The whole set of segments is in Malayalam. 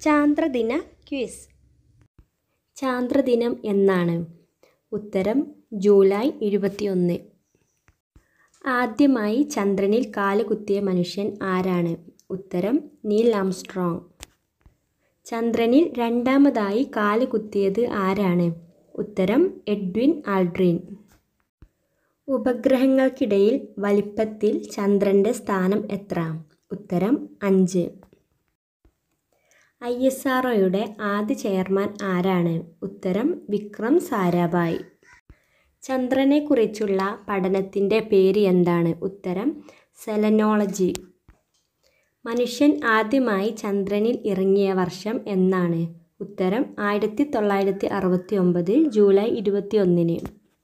ചാന്ദ്രദിന ക്വിസ് ചാന്ദ്രദിനം എന്നാണ് ഉത്തരം ജൂലൈ ഇരുപത്തിയൊന്ന് ആദ്യമായി ചന്ദ്രനിൽ കാലുകുത്തിയ മനുഷ്യൻ ആരാണ് ഉത്തരം നീൽ ആംസ്ട്രോങ് ചന്ദ്രനിൽ രണ്ടാമതായി കാലുകുത്തിയത് ആരാണ് ഉത്തരം എഡ്വിൻ ആൾഡ്രിൻ ഉപഗ്രഹങ്ങൾക്കിടയിൽ വലിപ്പത്തിൽ ചന്ദ്രൻ്റെ സ്ഥാനം എത്ര ഉത്തരം അഞ്ച് ഐ എസ് ആർ ആദ്യ ചെയർമാൻ ആരാണ് ഉത്തരം വിക്രം സാരാഭായ് ചന്ദ്രനെക്കുറിച്ചുള്ള പഠനത്തിൻ്റെ പേര് എന്താണ് ഉത്തരം സെലനോളജി മനുഷ്യൻ ആദ്യമായി ചന്ദ്രനിൽ ഇറങ്ങിയ വർഷം എന്നാണ് ഉത്തരം ആയിരത്തി തൊള്ളായിരത്തി അറുപത്തി ഒമ്പത് ജൂലൈ ഇരുപത്തി ഒന്നിന്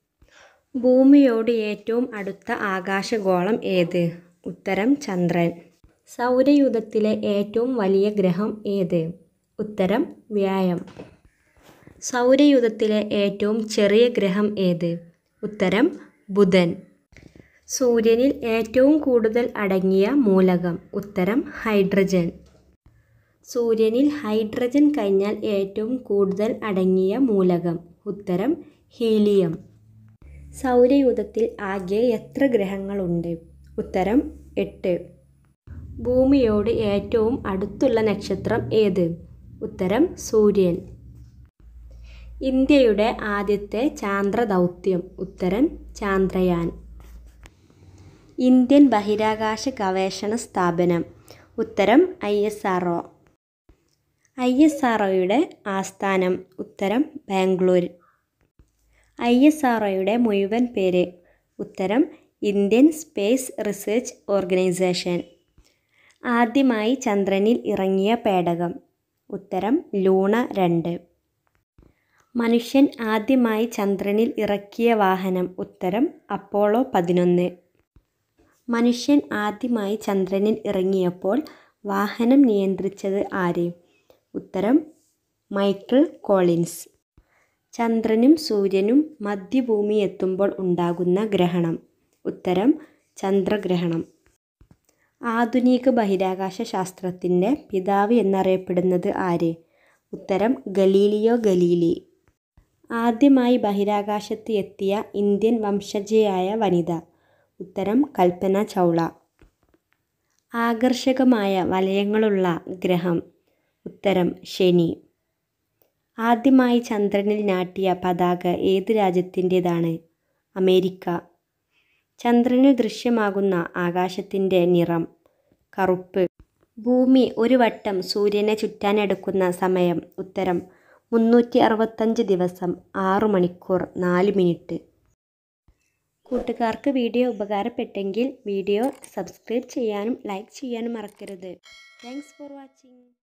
ഭൂമിയോട് ഏറ്റവും അടുത്ത ആകാശഗോളം ഏത് ഉത്തരം ചന്ദ്രൻ സൗരയൂഥത്തിലെ ഏറ്റവും വലിയ ഗ്രഹം ഏത് ഉത്തരം വ്യായം സൗരയൂഥത്തിലെ ഏറ്റവും ചെറിയ ഗ്രഹം ഏത് ഉത്തരം ബുധൻ സൂര്യനിൽ ഏറ്റവും കൂടുതൽ അടങ്ങിയ മൂലകം ഉത്തരം ഹൈഡ്രജൻ സൂര്യനിൽ ഹൈഡ്രജൻ കഴിഞ്ഞാൽ ഏറ്റവും കൂടുതൽ അടങ്ങിയ മൂലകം ഉത്തരം ഹീലിയം സൗരയൂഥത്തിൽ ആകെ എത്ര ഗ്രഹങ്ങളുണ്ട് ഉത്തരം എട്ട് ഭൂമിയോട് ഏറ്റവും അടുത്തുള്ള നക്ഷത്രം ഏത് ഉത്തരം സൂര്യൻ ഇന്ത്യയുടെ ആദ്യത്തെ ചാന്ദ്ര ദൗത്യം ഉത്തരം ചാന്ദ്രയാൻ ഇന്ത്യൻ ബഹിരാകാശ ഗവേഷണ സ്ഥാപനം ഉത്തരം I S R O I S R ഒയുടെ ആസ്ഥാനം ഉത്തരം ബാംഗ്ലൂർ ഐ എസ് ആർ ഒയുടെ മുഴുവൻ പേര് ഉത്തരം ഇന്ത്യൻ സ്പേസ് റിസർച്ച് ഓർഗനൈസേഷൻ ആദ്യമായി ചന്ദ്രനിൽ ഇറങ്ങിയ പേടകം ഉത്തരം ലൂണ രണ്ട് മനുഷ്യൻ ആദ്യമായി ചന്ദ്രനിൽ ഇറക്കിയ വാഹനം ഉത്തരം അപ്പോളോ പതിനൊന്ന് മനുഷ്യൻ ആദ്യമായി ചന്ദ്രനിൽ ഇറങ്ങിയപ്പോൾ വാഹനം നിയന്ത്രിച്ചത് ആര് ഉത്തരം മൈക്കിൾ കോളിൻസ് ചന്ദ്രനും സൂര്യനും മധ്യഭൂമി എത്തുമ്പോൾ ഉണ്ടാകുന്ന ഗ്രഹണം ഉത്തരം ചന്ദ്രഗ്രഹണം ആധുനിക ബഹിരാകാശ ശാസ്ത്രത്തിൻ്റെ പിതാവ് എന്നറിയപ്പെടുന്നത് ആര് ഉത്തരം ഗലീലിയോ ഗലീലി ആദ്യമായി ബഹിരാകാശത്ത് എത്തിയ ഇന്ത്യൻ വംശജയായ വനിത ഉത്തരം കൽപ്പന ചൗള ആകർഷകമായ വലയങ്ങളുള്ള ഗ്രഹം ഉത്തരം ശനി ആദ്യമായി ചന്ദ്രനിൽ നാട്ടിയ പതാക ഏത് രാജ്യത്തിൻ്റേതാണ് അമേരിക്ക ചന്ദ്രന് ദൃശ്യമാകുന്ന ആകാശത്തിൻ്റെ നിറം കറുപ്പ് ഭൂമി ഒരു വട്ടം സൂര്യനെ ചുറ്റാനെടുക്കുന്ന സമയം ഉത്തരം മുന്നൂറ്റി അറുപത്തഞ്ച് ദിവസം ആറു മണിക്കൂർ നാല് മിനിറ്റ് കൂട്ടുകാർക്ക് വീഡിയോ ഉപകാരപ്പെട്ടെങ്കിൽ വീഡിയോ സബ്സ്ക്രൈബ് ചെയ്യാനും ലൈക്ക് ചെയ്യാനും മറക്കരുത് താങ്ക്സ് ഫോർ വാച്ചിങ്